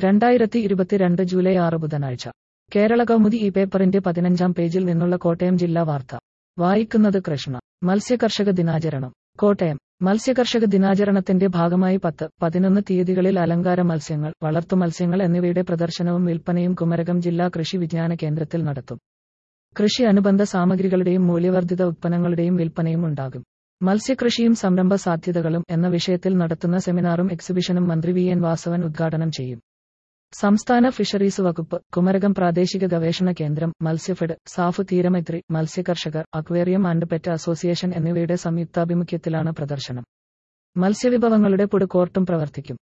രണ്ടായിരത്തി ഇരുപത്തിരണ്ട് ജൂലൈ ആറ് ബുധനാഴ്ച കേരള കൗമുദി ഈ പേപ്പറിന്റെ പതിനഞ്ചാം പേജിൽ നിന്നുള്ള കോട്ടയം ജില്ലാ വാർത്ത വായിക്കുന്നത് കൃഷ്ണ മത്സ്യകർഷക ദിനാചരണം കോട്ടയം മത്സ്യകർഷക ദിനാചരണത്തിന്റെ ഭാഗമായി പത്ത് പതിനൊന്ന് തീയതികളിൽ അലങ്കാര മത്സ്യങ്ങൾ വളർത്തു മത്സ്യങ്ങൾ എന്നിവയുടെ പ്രദർശനവും വിൽപ്പനയും കുമരകം ജില്ലാ കൃഷി വിജ്ഞാന കേന്ദ്രത്തിൽ നടത്തും കൃഷി അനുബന്ധ സാമഗ്രികളുടെയും മൂല്യവർദ്ധിത ഉത്പന്നങ്ങളുടെയും വിൽപ്പനയും ഉണ്ടാകും മത്സ്യകൃഷിയും സംരംഭ സാധ്യതകളും എന്ന വിഷയത്തിൽ നടത്തുന്ന സെമിനാറും എക്സിബിഷനും മന്ത്രി വി എൻ വാസവൻ ഉദ്ഘാടനം ചെയ്യും സംസ്ഥാന ഫിഷറീസ് വകുപ്പ് കുമരകം പ്രാദേശിക ഗവേഷണ കേന്ദ്രം മത്സ്യഫെഡ് സാഫ് തീരമൈത്രി മത്സ്യകർഷകർ അക്വേറിയം ആൻഡ് പെറ്റ് അസോസിയേഷൻ എന്നിവയുടെ സംയുക്താഭിമുഖ്യത്തിലാണ് പ്രദർശനം മത്സ്യവിഭവങ്ങളുടെ ഫുഡ് കോർട്ടും പ്രവർത്തിക്കും